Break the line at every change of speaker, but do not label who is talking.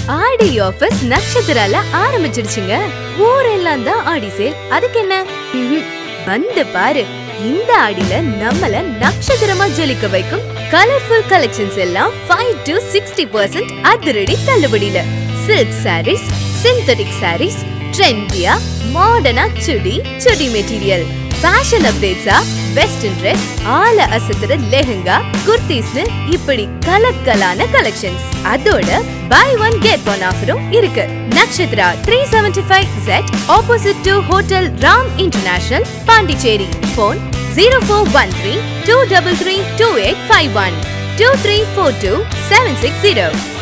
ஆடி ஆஃபர்ஸ் நட்சத்திரால ஆரம்பிச்சிடுச்சுங்க ஊரெல்லாம் தான் ஆடி சேல் அதுக்கு என்ன ம்ஹும். வந்து பாரு இந்த ஆடியில நம்மள நட்சத்திரமா ஜொலிக்க வைக்கும் கலர்ஃபுல் கலெக்ஷன்ஸ் எல்லாம் ஃபைவ் டு சிக்ஸ்டி பர்சன்ட் அதிரடி தள்ளுபடியில சில்க் சாரீஸ் சிந்தட்டிக் சாரீஸ் ட்ரெண்டியா மாடர்னா சுடி சுடி மெட்டீரியல் ஃபேஷன் அப்டேட்ஸா வெஸ்டர்ன் ட்ரெஸ் ஆல அசத்துற லெஹங்கா குர்தீஸ்னு இப்படி கலக்கலான கலெக்ஷன்ஸ் அதோட பை ஒன் கெட் ஒன் ஆஃபரும் இருக்கு Natchathira three seventy five set opposite to hotel Ram international Pondicherry phone zero four one three two double three two eight five one two three four two seven six zero